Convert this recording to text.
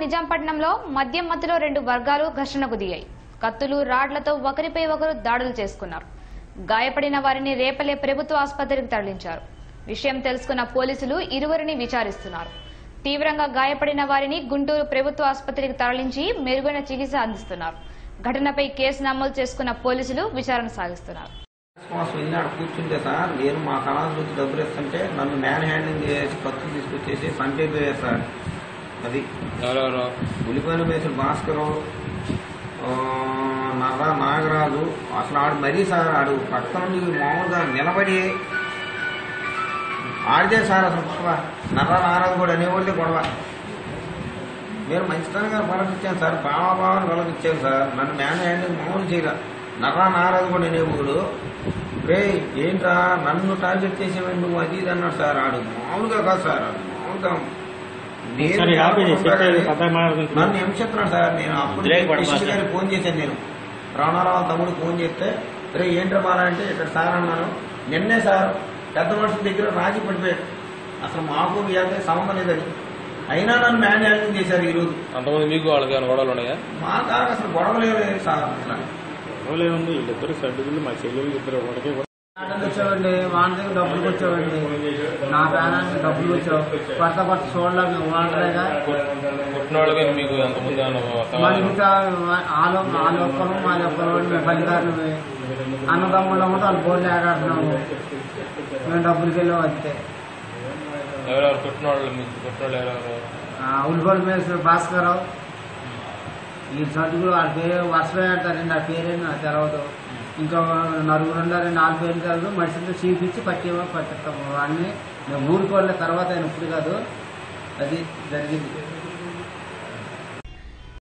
నిజాంపట్నంలో మద్యం మత్తులో రెండు వర్గాలు ఘర్షణకు దిగాయి కత్తులు రాడ్లతో ఒకరిపై ఒకరు దాడులు చేసుకున్నారు గాయపడిన వారిని రేపలే ప్రభుత్వ ఆసుపత్రికి తరలించారు విషయం తెలుసుకున్న పోలీసులు ఇరువురిని విచారిస్తున్నారు తీవ్రంగా గాయపడిన వారిని గుంటూరు ప్రభుత్వ ఆసుపత్రికి తరలించి మెరుగైన చికిత్స అందిస్తున్నారు ఘటనపై కేసు నమోదు చేసుకున్న పోలీసులు విచారణ సాగిస్తున్నారు కోసం వెళ్ళి ఆడ కూర్చుంటే సార్ నేను మా కళాశాల నుంచి డబ్బులు ఇస్తుంటే నన్ను మ్యాన్ హ్యాండింగ్ చేసి కత్తులు తీసుకొచ్చేసి సంటైపోయారు సార్ అది ఎవరెవరు ఉలిపోయిన మేసులు భాస్కరు ఆ, నర్ర నాగరాజు అసలు ఆడు మరీ సార్ ఆడు పక్క నుండి మామూలుగా నిలబడి ఆడితే సార్ అసలు గొడవ నర్ర నాగరాజు కూడా అనేవాళ్ళే గొడవ నేను మంచితనంగా పలకిచ్చాను సార్ బావాబావని పలకిచ్చాను సార్ నన్ను మ్యాన్ హ్యాండింగ్ మామూలు చేయలే నర్రా నాగరాజు కూడా అనేవాడు రే ఏంట్రా నన్ను టార్గెట్ చేసేవాడు నువ్వు అది ఇది అన్నాడు సార్ ఆడు మామూలుగా కాదు సార్ ఆడు మామూలుగా నేను సరే, ఆపేసి, చెప్పేది కథ మాట్లాడుకుంటున్నా. నన్ను హింసిస్తున్నాడు సార్ నేను అప్పుడు బ్రేక్ పడమా కృష్ణ గారికి ఫోన్ చేశాను నేను రామారావు తమ్ముడు ఫోన్ చేస్తే రే ఏంట్రా బాలా అంటే ఇక్కడ సార్ అన్నాను నిన్నే సార్ పెద్ద మనుషుల దగ్గర రాజీ పడిపోయాడు అసలు మాకు వీళ్ళకి సంబంధం లేదని అయినా నన్ను మ్యాన్ హ్యాండింగ్ చేశారు ఈరోజు అంతమంది మీకు వాళ్ళకి ఏమైనా గొడవలు ఉన్నాయా మా కారు అసలు గొడవలేదు సార్ ఇలా. ఎవరు ఉంది వీళ్ళిద్దరు సర్దుకులు మా చెల్లెలు ఇద్దరు ఒకటే ఆటోకి వచ్చామండి వాన దగ్గర డబ్బులకు వచ్చామండి నా ప్రాణానికి డబ్బులు వచ్చావు పడత పట్ట చూడలేదు వాడలేగా పుట్టిన వాళ్ళకి మీకు ఎంతమంది ఏమైనా మా అత్తమామలు? మిగతా ఆలో ఆలోకలు మా ఒక్కరు మేము బలిదారులు అన్నదమ్ముళ్ళు కూడా వాళ్ళు బోర్డు ఆడాడుతున్నాము మేము డబ్బులకి వెళ్ళాం అంతే ఎవరెవరు పుట్టిన వాళ్ళు మీకు పుట్టిన వాళ్ళు ఎవరెవరు ఉల్లిపల్లి మీద భాస్కర్ ఈ సర్దుకులు వాళ్ళ పేరు వర్షమే ఆడతారండి ఆ పేరేంటి నాకు తెలవదు ఇంకా నలుగురు ఉండాలి నాలుగు పేర్లు తెలదు మనుషులతో చీపిచ్చి పట్టేమో పట్టిస్తాము వాడిని మేము ఊరుకోలే తర్వాత ఆయన ఇప్పుడు కాదు అది జరిగింది